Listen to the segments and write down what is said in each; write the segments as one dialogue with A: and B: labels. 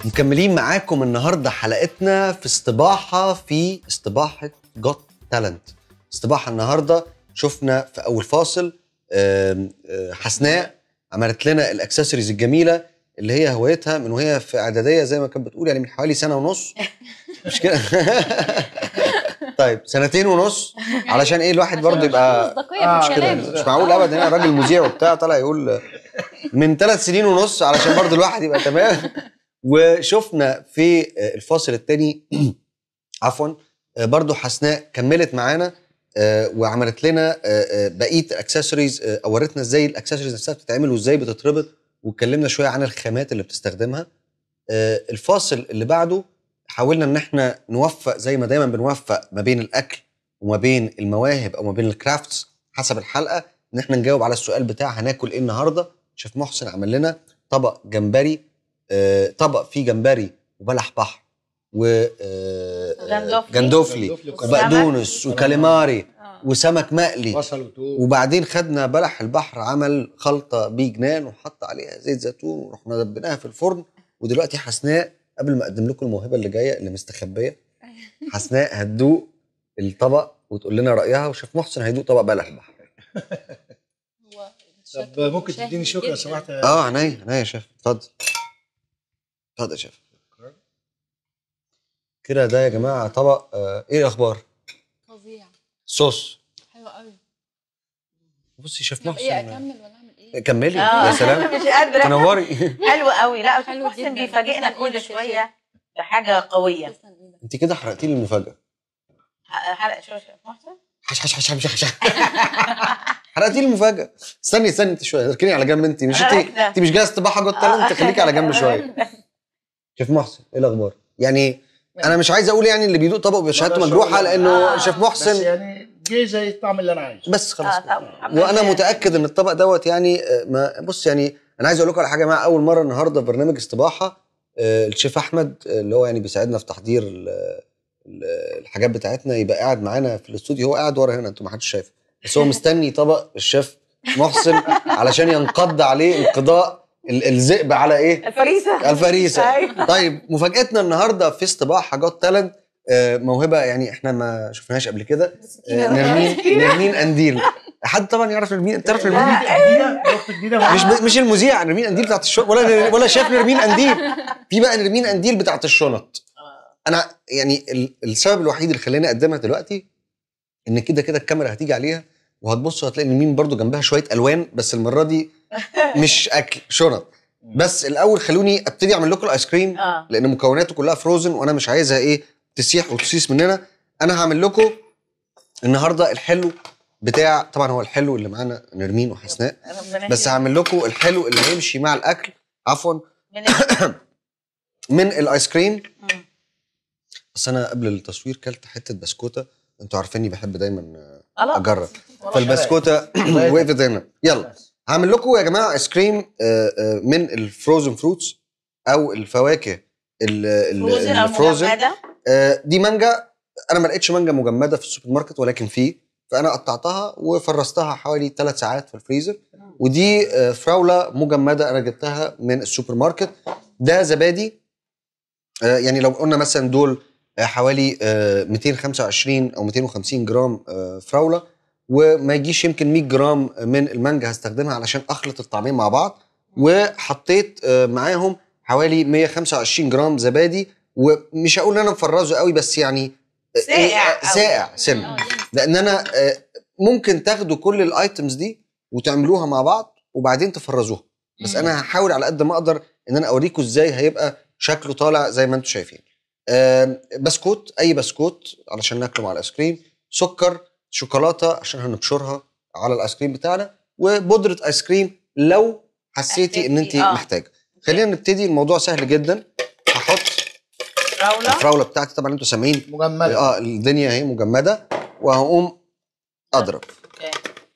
A: مكملين معاكم النهارده حلقتنا في استباحه في استباحه جوت تالنت استباحه النهارده شفنا في اول فاصل آم، آه، حسناء عملت لنا الاكسسوارز الجميله اللي هي هوايتها من وهي في اعداديه زي ما كانت بتقول يعني من حوالي سنه ونص مش كده طيب سنتين ونص علشان ايه الواحد برضه يبقى
B: مصداقيه
C: آه،
B: في
A: كده
B: الكلام
A: مش معقول ابدا انا راجل مذيع وبتاع طالع يقول من ثلاث سنين ونص علشان برضه الواحد يبقى تمام وشفنا في الفاصل الثاني عفوا برضه حسناء كملت معانا آه، وعملت لنا آه، آه، بقيه الاكسسوارز آه، ورتنا ازاي الاكسسوارز نفسها بتتعمل وازاي بتتربط واتكلمنا شويه عن الخامات اللي بتستخدمها آه، الفاصل اللي بعده حاولنا ان احنا نوفق زي ما دايما بنوفق ما بين الاكل وما بين المواهب او ما بين الكرافتس حسب الحلقه ان احنا نجاوب على السؤال بتاع هناكل ايه النهارده شيف محسن عمل لنا طبق جمبري آه، طبق فيه جمبري وبلح بحر و آه، آه،
D: جندوفلي.
A: جندوفلي وبقدونس وكاليماري
B: آه.
A: وسمك مقلي
C: بصل وتوم
A: وبعدين خدنا بلح البحر عمل خلطه بيه جنان وحط عليها زيت زيتون ورحنا دبيناها في الفرن ودلوقتي حسناء قبل ما اقدم لكم الموهبه اللي جايه اللي مستخبيه حسناء هتدوق الطبق وتقول لنا رايها وشيف محسن هيدوق طبق بلح البحر
B: هو
C: طب
B: شكله
C: ممكن
B: مشاهد
C: تديني شكرا لو
B: جداً.
C: سمحت
A: اه عينيا عينيا يا شيف اتفضل اتفضل يا شيف كده ده يا جماعه طبق آه ايه الاخبار
B: فظيع
A: صوص
B: حلو قوي
A: بصي شيف
B: طب ايه
A: محسن
B: اكمل ولا اعمل ايه؟
A: كملي
D: آه.
A: يا سلام
D: مش قادره
A: تنوري
D: حلو قوي لا
B: حلو
D: حلو محسن
B: جداً.
D: بيفاجئنا
B: تسلم
D: كل
B: إيدك يا
D: شويه بحاجه قويه
B: تسلم ايدك
A: انت كده حرقتي لي المفاجاه
D: ح- حلقه شو شو محسن
A: حش حش حش حش حش حرقتي لي المفاجاه استني استني انت شويه اركني على جنب انت مش انت
D: أنا
A: انت مش جايه استباحه جوه التالنت خليكي على جنب شويه شيف محسن ايه الاخبار يعني انا مش عايز اقول يعني اللي بيدوق طبق بشهادته
C: لا،
A: مجروحه
C: شغل.
A: لانه
D: آه.
A: شيف
C: بس
A: محسن
C: يعني جه زي الطعم اللي انا عايزه
A: بس خلاص
D: اه طبعا الحمد
A: وانا
D: لله.
A: متاكد ان الطبق دوت يعني آه، ما بص يعني انا عايز اقول لكم على حاجه يا جماعه اول مره النهارده في برنامج استباحه آه، الشيف احمد آه، اللي هو يعني بيساعدنا في تحضير ال- ال- الحاجات بتاعتنا يبقى قاعد معانا في الاستوديو هو قاعد ورا هنا انتوا ما حدش شايفه بس هو مستني طبق الشيف محسن علشان ينقض عليه انقضاء ال- الذئب على ايه؟
D: الفريسه
A: الفريسه
D: أيوة.
A: طيب مفاجاتنا النهارده في استباحه جوت تالنت موهبه يعني احنا ما شفناهاش قبل كده آه، نرمين نرمين انديل حد طبعا يعرف نرمين انت تعرف نرمين
C: جديده رحت جديده
A: مش ب... مش المذيع نرمين انديل بتاعت الشنط ولا نر... ولا شاف نرمين انديل في بقى نرمين انديل بتاعت الشنط انا يعني ال... السبب الوحيد اللي خلاني اقدمها دلوقتي ان كده كده الكاميرا هتيجي عليها وهتبصوا هتلاقي نرمين برضو جنبها شويه الوان بس المره دي مش اكل شنط بس الاول خلوني ابتدي اعمل لكم الايس كريم
D: اه
A: لان مكوناته كلها فروزن وانا مش عايزها ايه تسيح وتسيس مننا انا هعمل لكم النهارده الحلو بتاع طبعا هو الحلو اللي معانا نرمين وحسناء
D: ربنا
A: بس
D: يخليك.
A: هعمل لكم الحلو اللي هيمشي مع الاكل عفوا
D: من ال-
A: من الايس كريم
D: مم.
A: بس انا قبل التصوير كلت حته بسكوته انتوا عارفيني بحب دايما
D: خلاص.
A: اجرب فالبسكوته وقفت هنا يلا هعمل لكم يا جماعه ايس كريم آه، آه، من الفروزن فروتس او الفواكه ال- ال-
D: فروزن او
A: الفروزن
D: مجمده
A: آه، دي مانجا انا ما لقيتش مانجا مجمده في السوبر ماركت ولكن في فانا قطعتها وفرستها حوالي ثلاث ساعات في الفريزر ودي آه، فراوله مجمده انا جبتها من السوبر ماركت ده زبادي آه، يعني لو قلنا مثلا دول آه، حوالي آه، 225 او 250 جرام آه، فراوله وما يجيش يمكن 100 جرام من المانجا هستخدمها علشان اخلط الطعمين مع بعض وحطيت آه، معاهم حوالي 125 جرام زبادي ومش هقول ان انا مفرزه قوي بس يعني آه،
D: ساقع
A: آه،
D: قوي.
A: ساقع سن
B: اه جامد.
A: لان انا آه، ممكن تاخدوا كل الايتمز دي وتعملوها مع بعض وبعدين تفرزوها بس
B: مم.
A: انا هحاول على قد ما اقدر ان انا اوريكم ازاي هيبقى شكله طالع زي ما انتم شايفين آم، بسكوت اي بسكوت علشان ناكله مع الايس كريم سكر شوكولاته عشان هنبشرها على الايس كريم بتاعنا وبودره ايس كريم لو حسيتي ان انت
D: احتجتي، آه.
A: محتاجه خلينا نبتدي الموضوع سهل جدا هحط
D: فراوله
A: الفراوله بتاعتي طبعا انتوا سامعين
C: مجمده
A: اه الدنيا اهي مجمده وهقوم اضرب
D: أوكي.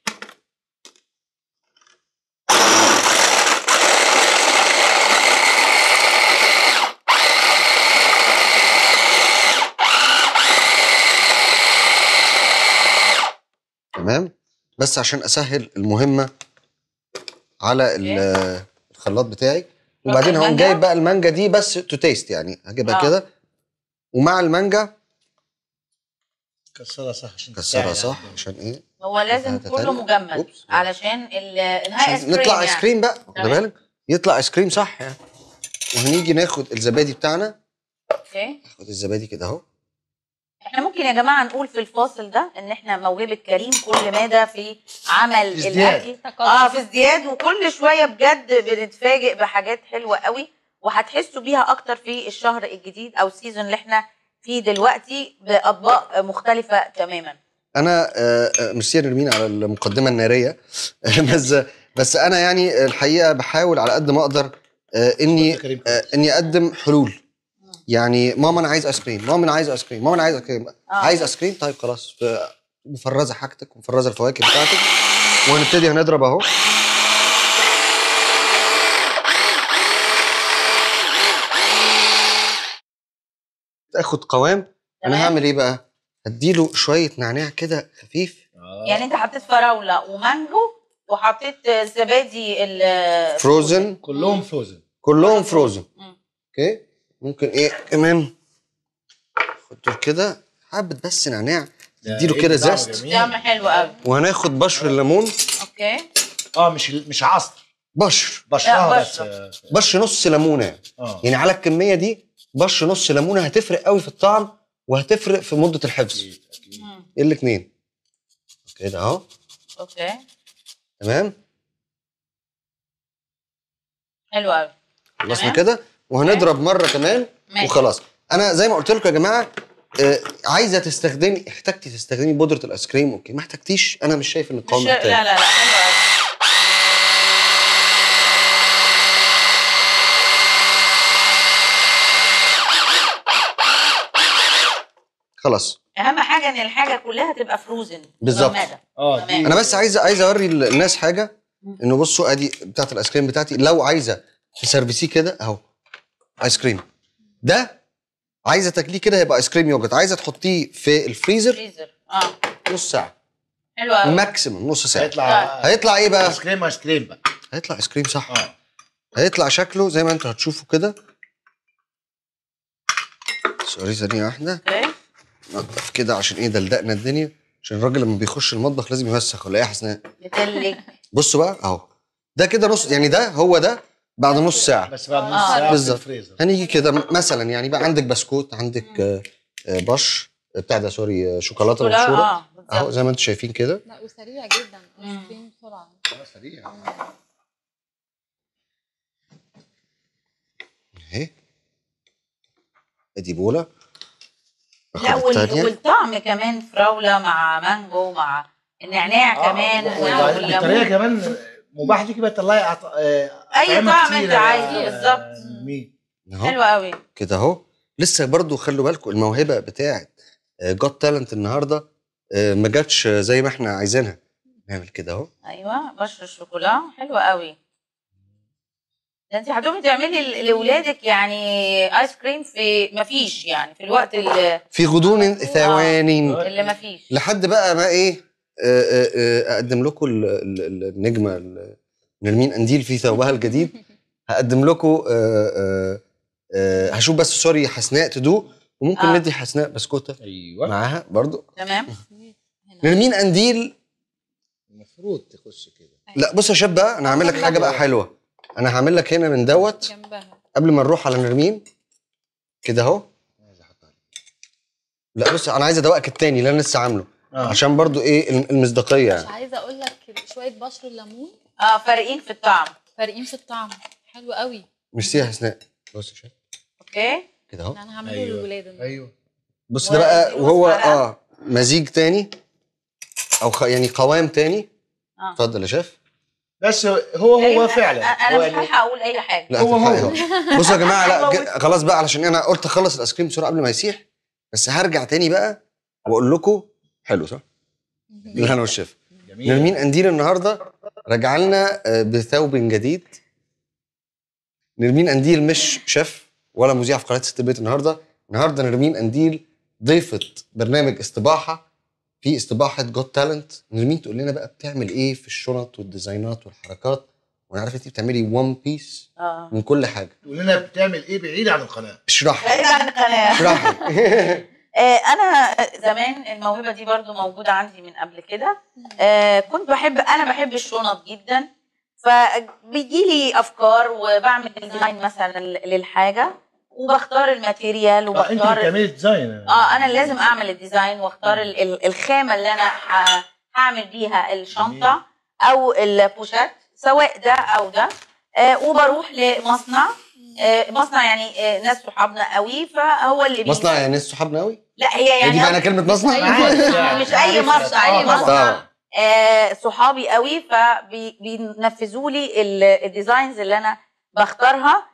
A: تمام بس عشان اسهل المهمه على ال- الخلاط بتاعي وبعدين هقوم
D: المانجا؟
A: جايب بقى المانجا دي بس تو تيست يعني هجيبها
D: آه.
A: كده ومع المانجا
C: كسرها صح عشان
A: كسرها
C: تساعد
A: صح
C: على-
A: عشان ايه
D: هو لازم
A: هذا
D: كله
A: تاني.
D: مجمد
A: أوبس.
D: علشان ال- النهايه
A: عشان
D: ايس كريم
A: نطلع ايس
D: يعني.
A: كريم بقى واخد
D: تمام.
A: بالك يطلع ايس كريم صح يعني وهنيجي ناخد الزبادي بتاعنا
D: اوكي
A: ناخد الزبادي كده اهو
D: احنا ممكن يا جماعه نقول في الفاصل ده ان احنا موهبه كريم كل مدى في عمل
C: في ازدياد.
D: الاكل اه في ازدياد وكل شويه بجد بنتفاجئ بحاجات حلوه قوي وهتحسوا بيها اكتر في الشهر الجديد او السيزون اللي احنا فيه دلوقتي باطباق مختلفه تماما
A: انا آه، آه، ميرسي يا نرمين على المقدمه الناريه بس بس انا يعني الحقيقه بحاول على قد ما اقدر آه، اني
C: كريم
A: آه، اني اقدم حلول يعني ماما انا عايز ايس كريم ماما انا عايز ايس كريم ماما انا عايز ايس كريم عايز ايس كريم طيب خلاص ف- مفرزه حاجتك ومفرزه الفواكه بتاعتك وهنبتدي هنضرب اهو تاخد قوام انا
D: تمام.
A: هعمل ايه بقى هديله شويه نعناع كده خفيف
C: آه.
D: يعني انت حطيت فراوله ومانجو وحطيت زبادي ال
A: فروزن
C: كلهم فروزن
A: كلهم فروزن
D: مم.
A: اوكي ممكن ايه كمان خد دول كده حبه بس نعناع
C: ده
A: اديله
C: إيه
A: كده
C: طعم
A: زست
C: جميل.
D: طعم حلو قوي
A: وهناخد بشر الليمون
D: اوكي
C: اه مش مش عصر
A: بشر
C: بشرها
D: لا،
C: بس
D: بشرة.
A: بش نص ليمونه يعني.
C: اه
A: يعني على الكميه دي بش نص ليمونه هتفرق قوي في الطعم وهتفرق في مده الحفظ
C: اكيد اكيد
D: مم.
A: الاثنين كده اهو
D: اوكي
A: تمام
D: حلو قوي
A: خلصنا
D: تمام.
A: كده وهنضرب مره كمان
D: ماشي.
A: وخلاص انا زي ما قلت لكم يا جماعه آه عايزه تستخدمي احتجتي تستخدمي بودره الايس كريم اوكي ما احتجتيش انا مش شايف ان
D: مش
A: القوام
D: لا
A: محتاج
D: لا لا حلو قوي
A: خلاص
D: اهم حاجه ان الحاجه كلها تبقى فروزن
A: بالظبط.
D: مجمدة.
C: اه دي
D: تمام.
A: انا بس عايز عايز اوري الناس حاجه انه بصوا ادي بتاعت الايس كريم بتاعتي لو عايزه تسرفيسيه كده اهو ايس كريم ده عايزه تاكليه كده هيبقى ايس كريم يوجرت عايزه تحطيه في الفريزر
D: فريزر اه
A: نص ساعه
D: حلو قوي
A: ماكسيمم نص ساعه
C: هيطلع
A: هيطلع ايه بقى
C: ايس كريم ايس كريم بقى
A: هيطلع ايس كريم صح
C: اه
A: هيطلع شكله زي ما انتوا هتشوفوا كده سوري ثانيه واحده
D: اوكي
A: نضف كده عشان ايه دلدقنا الدنيا عشان الراجل لما بيخش المطبخ لازم يوسخ ولا ايه يا حسناء
D: متلج
A: بصوا بقى اهو ده كده نص يعني ده هو ده بعد نص ساعه
C: بس بعد نص
D: آه.
C: ساعه في
A: بالظبط.
C: الفريزر
A: هنيجي كده م- مثلا يعني بقى عندك بسكوت عندك آه، آه، بش بتاع ده سوري آه، شوكولاته
D: ولا-
A: مبشوره
D: اه
A: اهو
D: بالظبط.
A: زي ما انتم شايفين كده
B: لا وسريع جدا
D: مم.
B: ايس كريم بسرعه
C: سريع
A: اهي ادي بوله
D: لا
A: آخد
D: وال...
A: التانية.
D: والطعم كمان فراوله مع مانجو مع النعناع كمان
C: وبعدين الطريقه
D: والليمون
C: كمان مباح ليكي بقى تطلعي أط... آه،
D: أي
C: أطعمة
D: طعم
C: كتيرة
D: أنت
C: يا
D: عايزه بالظبط.
C: مين
A: اهو
D: حلو قوي
A: كده اهو لسه برضو خلوا بالكم الموهبه بتاعت جوت تالنت النهارده آه، ما جاتش زي ما احنا عايزينها نعمل كده اهو
D: ايوه بشر الشوكولا حلوه قوي ده انت هتقومي تعملي ل- لاولادك يعني ايس كريم في مفيش يعني في الوقت اللي,
A: في غضون ثواني
D: اللي مفيش
A: لحد بقى ما ايه آه، آه، آه، اقدم لكم ال- ال- ال- النجمه ال- نرمين انديل في ثوبها الجديد هقدم لكم آه، آه، آه، هشوف بس سوري حسناء تدوق وممكن
D: آه.
A: ندي حسناء بسكوته
C: ايوه
A: معاها برضو
D: تمام
A: نرمين انديل
C: المفروض تخش كده
A: لا بص يا شاب بقى انا هعمل لك حاجه بقى حلوه انا هعمل لك هنا من دوت
B: جنبها
A: قبل ما نروح على نرمين كده اهو لا بص انا عايز ادوقك التاني اللي انا لسه عامله
C: آه.
A: عشان برضو ايه الم- المصداقيه
B: مش
A: يعني
B: عايزه اقول لك شويه بشر الليمون
D: اه فارقين في الطعم
B: فارقين في الطعم حلو قوي
A: ميرسي يا حسناء بص يا شاب
D: اوكي
A: كده اهو
B: انا هعمله
C: أيوة.
B: للولاد النهاردة.
C: ايوه
A: بص ده بقى
D: ودي
A: وهو
D: معلقة.
A: اه مزيج تاني او خ... يعني قوام تاني
D: اه
A: اتفضل يا شيف
C: بس هو هو
D: أيوة،
C: فعلا
D: انا
C: هو
D: مش
C: يعني
D: هلحق اقول اي حاجه
A: لا
C: هو
A: هتلحقي
C: هو.
A: اهو بصوا يا جماعه لا
D: هموت.
A: ج- خلاص بقى علشان انا قلت اخلص الايس كريم بسرعه قبل ما يسيح بس هرجع تاني بقى واقول لكم حلو صح؟ بالهنا والشفا
C: جميل
A: نرمين انديل النهارده رجع لنا آه، بثوب جديد نرمين انديل مش شيف ولا مذيع في قناه ست البيت النهارده النهارده نرمين انديل ضيفه برنامج استباحه في استباحه جوت تالنت نرمين تقول لنا بقى بتعمل ايه في الشنط والديزاينات والحركات وانا عارف انت بتعملي وان بيس
D: اه
A: من كل حاجه
C: تقول لنا بتعمل ايه بعيد عن القناه
A: اشرحي
D: بعيد عن القناه
A: اشرحي
D: آه، انا زمان الموهبه دي برضو موجوده عندي من قبل كده آه، كنت بحب انا بحب الشنط جدا فبيجي لي افكار وبعمل ديزاين مثلا للحاجه وبختار الماتيريال
C: اه انت
D: وبختار
C: بتعملي ديزاين
D: اه انا لازم اعمل الديزاين واختار ال- ال- الخامه اللي انا ه- هعمل بيها الشنطه او البوشات سواء ده او ده آه وبروح لمصنع آه مصنع يعني آه ناس صحابنا قوي فهو اللي بي-
A: مصنع يعني ناس صحابنا قوي
D: لا هي
A: هي
D: يعني
A: دي معنى كلمه مصنع
C: معاك.
D: مش اي مصنع اي
C: آه، طبعاً.
D: مصنع
A: طبعاً.
D: آه صحابي قوي فبينفذوا لي ال- الديزاينز اللي انا بختارها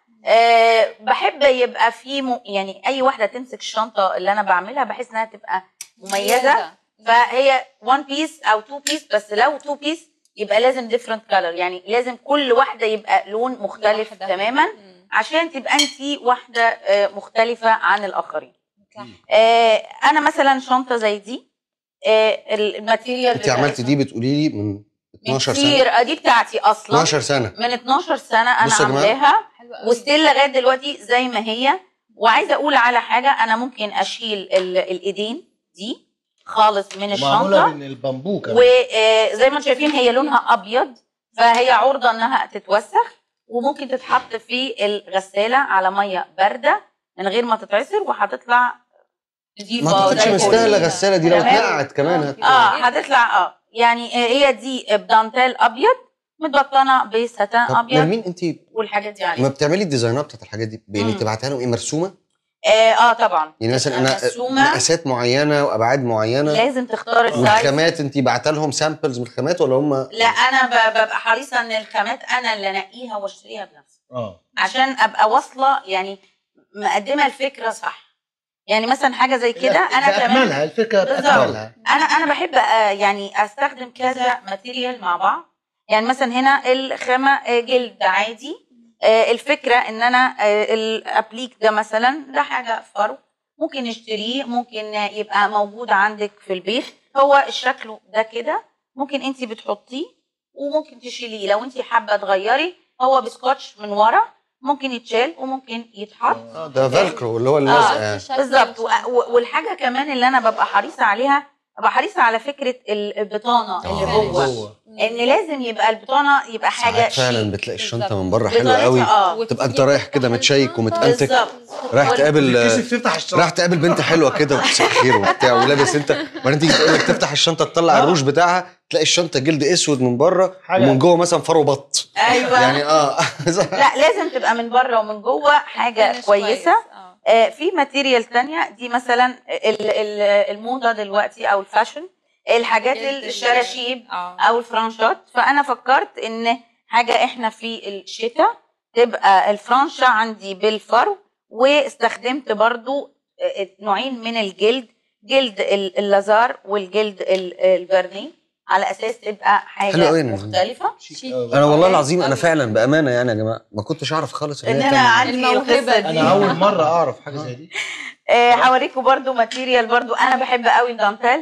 D: آه بحب يبقى في م... يعني اي واحده تمسك الشنطه اللي انا بعملها بحس انها تبقى مميزه فهي وان بيس او تو بيس بس لو تو بيس يبقى لازم ديفرنت كلر يعني لازم كل واحده يبقى لون مختلف
B: واحدة.
D: تماما
B: مم.
D: عشان تبقى انت واحده آه، مختلفه عن الاخرين
B: صح.
D: آه، انا مثلا شنطه زي دي آه، الماتيريال
A: انت عملتي دي بتقولي لي من
D: من
A: 12 سنه
D: كتير آه، دي بتاعتي اصلا
A: 12 سنه
D: من 12 سنه انا
A: بصوا يا جماعة.
D: عاملاها
B: حلوة قوي.
D: وستيل لغايه دلوقتي زي ما هي وعايزه اقول على حاجه انا ممكن اشيل ال- الايدين دي خالص من
C: معموله
D: الشنطه
C: من البامبو كمان
D: وزي ما انتم شايفين هي لونها ابيض فهي عرضه انها تتوسخ وممكن تتحط في الغساله على ميه بارده من غير ما تتعصر وهتطلع نضيفة
A: ما اعتقدش
D: زي
A: مستاهله
D: الفل.
A: غساله دي لو
D: تمام.
A: اتنقعت كمان هت...
D: اه هتطلع اه يعني هي دي بدانتيل ابيض متبطنه بستان
A: طب
D: ابيض
A: نرمين انت
D: والحاجات دي
A: ما
D: عليها
A: بتعملي الديزاينات بتاعت الحاجات دي بانك
D: مم.
A: تبعتها لهم ايه مرسومه
D: اه, آه طبعا
A: يعني مثلا انا
D: مرسومة.
A: مقاسات معينه وابعاد معينه
D: لازم تختار السايز
A: والخامات انت بعتها لهم سامبلز من الخامات ولا هم
D: لا انا ب- ببقى حريصه ان الخامات انا اللي انقيها واشتريها بنفسي
C: اه
D: عشان ابقى واصله يعني مقدمه الفكره صح يعني مثلا حاجه زي كده انا كمان
C: باكملها الفكره
D: بالظبط.
C: باكملها
D: انا انا بحب آه، يعني استخدم كذا ماتيريال مع بعض يعني مثلا هنا الخامه آه، جلد عادي آه، الفكره ان انا آه، الابليك ده مثلا ده حاجه فرو ممكن نشتريه ممكن يبقى موجود عندك في البيت هو شكله ده كده ممكن انت بتحطيه وممكن تشيليه لو انت حابه تغيري هو بسكوتش من ورا ممكن يتشال وممكن يتحط
A: اه ده فالكرو اللي هو اللزق
D: آه،
A: يعني.
B: شكل
D: بالظبط و-
B: الشنطة.
D: و- والحاجه كمان اللي انا ببقى حريصه عليها ببقى حريصه على فكره ال- البطانه اللي
A: آه.
D: جوه
C: جوه
D: ان لازم يبقى البطانه يبقى حاجه
A: ساعات فعلا
D: شيك.
A: بتلاقي الشنطه
B: بالظبط.
A: من بره حلوه
D: بطريقة-
A: قوي
D: اه
B: وتيجي
A: تبقى انت رايح كده
B: تفتح
A: متشيك
B: الشنطة.
A: ومتأنتك.
D: بالظبط
A: رايح تقابل
C: تكسف تفتح الشنطه
A: راح تقابل بنت حلوه كده ومساء الخير وبتاع ولابس انت وبعدين تيجي تقول لك تفتح الشنطه تطلع
C: آه.
A: الروج بتاعها تلاقي الشنطه جلد اسود من بره
C: حاجة.
A: ومن جوه مثلا فرو بط
D: ايوه
A: يعني اه
D: لا لازم تبقى من بره ومن جوه حاجه
B: فينش
D: كويسه
B: آه.
D: آه، في ماتيريال تانية دي مثلا ال- ال- الموضه دلوقتي او الفاشن الحاجات
B: جلد
D: الشراشيب
B: اه
D: او الفرنشات فانا فكرت ان حاجه احنا في الشتاء تبقى الفرنشه عندي بالفرو واستخدمت برضو آه، نوعين من الجلد جلد ال- اللازار والجلد ال- الفرني على اساس تبقى
A: حلو
D: حاجه
A: أوي.
D: مختلفه
B: شيك.
A: انا والله
B: أوي.
A: العظيم انا
B: أوي.
A: فعلا بامانه يعني يا جماعه ما كنتش اعرف خالص
D: ان
A: هي
D: انا
A: تعمل-
D: عندي
B: الموهبة
D: القصه
B: دي.
D: دي
C: انا اول مره اعرف حاجه زي دي
D: آه، هوريكم برضو ماتيريال برضو انا بحب قوي الدانتيل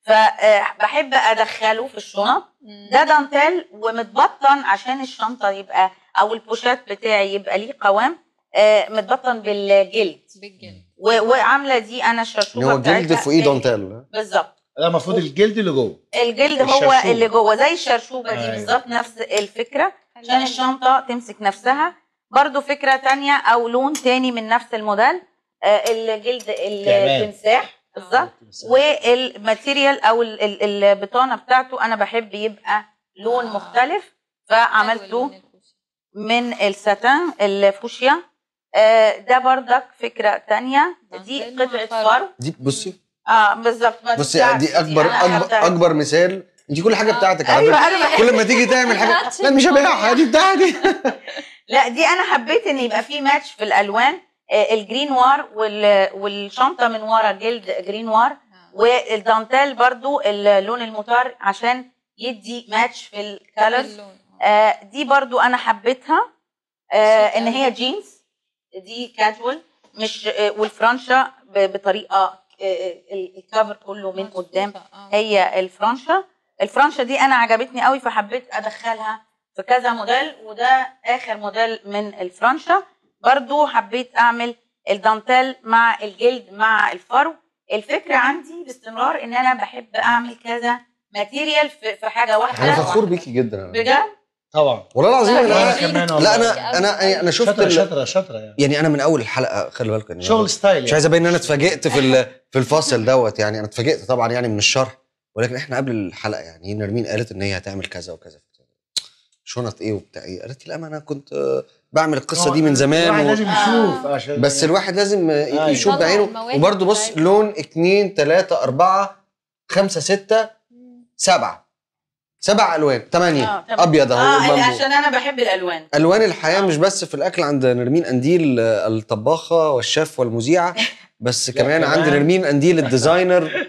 D: فبحب ادخله في الشنط
B: مم.
D: ده دانتيل ومتبطن عشان الشنطه يبقى او البوشات بتاعي يبقى ليه قوام آه، متبطن بالجلد
B: بالجلد
D: و- وعامله دي انا
A: ان
D: الشرشوبه
A: هو جلد
D: بتاعتها
A: فوقيه
D: زي-
A: دانتيل
D: بالظبط
C: ده المفروض الجلد اللي جوه
D: الجلد هو
C: الشرشوبة.
D: اللي جوه زي الشرشوبه دي
C: أيوة.
D: بالظبط نفس الفكره
B: حلو
D: عشان
B: أوي.
D: الشنطه تمسك نفسها برضو فكره تانية او لون تاني من نفس الموديل آه، الجلد
C: كمان.
D: التمساح بالظبط والماتيريال او ال- ال- البطانه بتاعته انا بحب يبقى لون
B: آه.
D: مختلف
B: حلو
D: فعملته
B: اللون الفوشي.
D: من الساتان الفوشيا آه، ده بردك فكره تانية دي
B: دانتيل مع
D: قطعه
B: فرو.
D: فرو
A: دي بصي
D: اه بالظبط ما
A: بصي
D: بتاعتي
A: دي اكبر
D: أنا
A: اكبر
D: أخدتها.
A: اكبر مثال انت كل حاجه
B: آه.
A: بتاعتك على
D: ايوه
A: فكره
D: انا بحب
A: كل ما تيجي تعمل حاجه لا مش هبيعها دي بتاعتي
D: لا دي انا حبيت ان يبقى في ماتش في الالوان آه، الجرين وار وال- والشنطه من ورا جلد جرين وار
B: آه.
D: والدانتيل برضو اللون المطار عشان يدي ماتش في الكالرز
B: اللون.
D: آه، دي برضو انا حبيتها آه،
B: شيك
D: ان
B: أوي.
D: هي جينز دي كاجوال مش آه، والفرنشه ب- بطريقه آه، ال- الكفر كله من قدام
B: مظبوطة. آه.
D: هي الفرنشه الفرنشه دي انا عجبتني قوي فحبيت ادخلها في كذا موديل وده اخر موديل من الفرنشا برضو حبيت اعمل الدانتيل مع الجلد مع الفرو الفكره عندي باستمرار ان انا بحب اعمل كذا ماتيريال في في حاجه واحده
A: انا فخور بيكي جدا أنا.
D: بجد
C: طبعا
A: والله العظيم
B: لا،
A: انا
C: وانا
B: يعني-
C: كمان
A: لا
C: والله.
A: انا انا انا شفت
C: شاطره
A: ال-
C: شاطره شاطره يعني
A: يعني انا من اول الحلقه خلي بالك يعني
C: شغل ستايل
A: مش عايز ابين ان انا اتفاجئت في ال- في الفاصل دوت يعني انا اتفاجئت طبعا يعني من الشرح ولكن احنا قبل الحلقه يعني نرمين قالت ان هي هتعمل كذا وكذا شنط ايه وبتاع ايه قالت لي لا ما انا كنت آه، بعمل القصه دي من زمان
C: الواحد
A: و...
C: لازم يشوف عشان
A: بس الواحد لازم آه،
C: أيوة.
A: يشوف
B: يطلع
A: بعينه
B: المواهب
A: وبرده بص
B: بتاعته.
A: لون اتنين تلاته اربعه خمسه سته سبعه سبع الوان ثمانيه
D: آه، تمام.
A: ابيض اهو
D: اه
A: بامبو.
D: عشان انا بحب الالوان
A: الوان الحياه مش بس في الاكل عند نرمين انديل آه، الطباخه والشيف والمذيعه بس
C: لا،
A: كمان
C: كمان.
A: عند نرمين انديل الديزاينر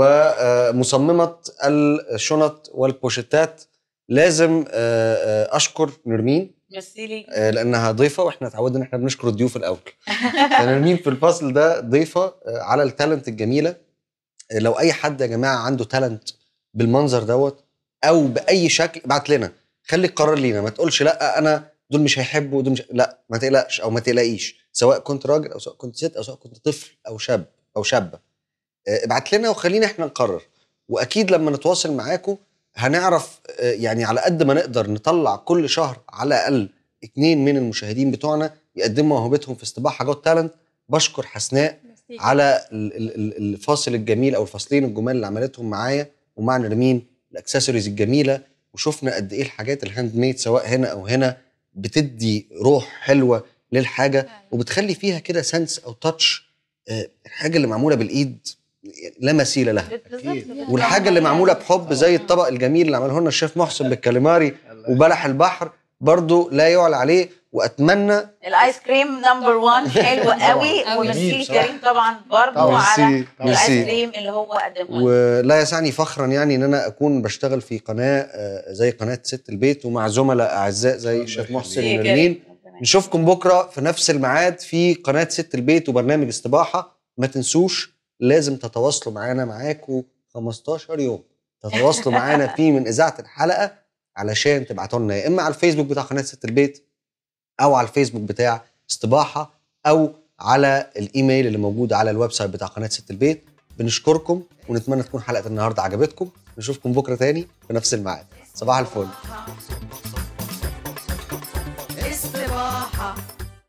A: ومصممه الشنط والبوشيتات لازم آه، آه، اشكر نرمين
D: ميرسي ليك
A: آه، لانها ضيفه واحنا اتعودنا ان احنا بنشكر الضيوف الاول فنرمين في الفصل ده ضيفه آه، على التالنت الجميله آه، لو اي حد يا جماعه عنده تالنت بالمنظر دوت او باي شكل ابعت لنا خلي القرار لينا ما تقولش لا انا دول مش هيحبوا دول مش لا ما تقلقش او ما تقلقيش سواء كنت راجل او سواء كنت ست او سواء كنت طفل او شاب او شابه آه، ابعت لنا وخلينا احنا نقرر واكيد لما نتواصل معاكم هنعرف آه، يعني على قد ما نقدر نطلع كل شهر على الاقل اتنين من المشاهدين بتوعنا يقدموا موهبتهم في استباحه جوت تالنت بشكر حسناء
B: ميرسي.
A: على ال- ال- ال- الفاصل الجميل او الفاصلين الجمال اللي عملتهم معايا ومع نرمين الاكسسوارز الجميله وشفنا قد ايه الحاجات الهاند ميد سواء هنا او هنا بتدي روح حلوه للحاجه
B: فعلا.
A: وبتخلي فيها كده سنس او تاتش الحاجه اللي معموله بالايد لا مثيل لها
D: بالظبط
A: والحاجه اللي معموله بحب زي الطبق الجميل اللي عمله لنا الشيف محسن بالكاليماري وبلح البحر برضو لا يعلى عليه واتمنى
D: الايس كريم نمبر 1 حلو قوي
B: طبعاً.
D: وميرسي
C: جميل بصراحة.
D: كريم طبعا برضو
C: طبعاً.
D: على
A: ميرسي
D: الايس
A: ميرسي
D: كريم اللي هو قدمه لنا.
A: ولا يسعني فخرا يعني ان انا اكون بشتغل في قناه آه، زي قناه ست البيت ومع زملاء اعزاء زي
C: الله
A: الشيف
C: يخليك.
A: محسن
D: ميرسي
A: ونرمين
D: كريم. ربنا
A: نشوفكم بكره في نفس الميعاد في قناه ست البيت وبرنامج استباحه ما تنسوش لازم تتواصلوا معانا معاكم 15 يوم تتواصلوا معانا في من اذاعه الحلقه علشان تبعتوا لنا يا اما على الفيسبوك بتاع قناه ست البيت او على الفيسبوك بتاع استباحه او على الايميل اللي موجود على الويب سايت بتاع قناه ست البيت بنشكركم ونتمنى تكون حلقه النهارده عجبتكم نشوفكم بكره تاني في نفس الميعاد صباح الفل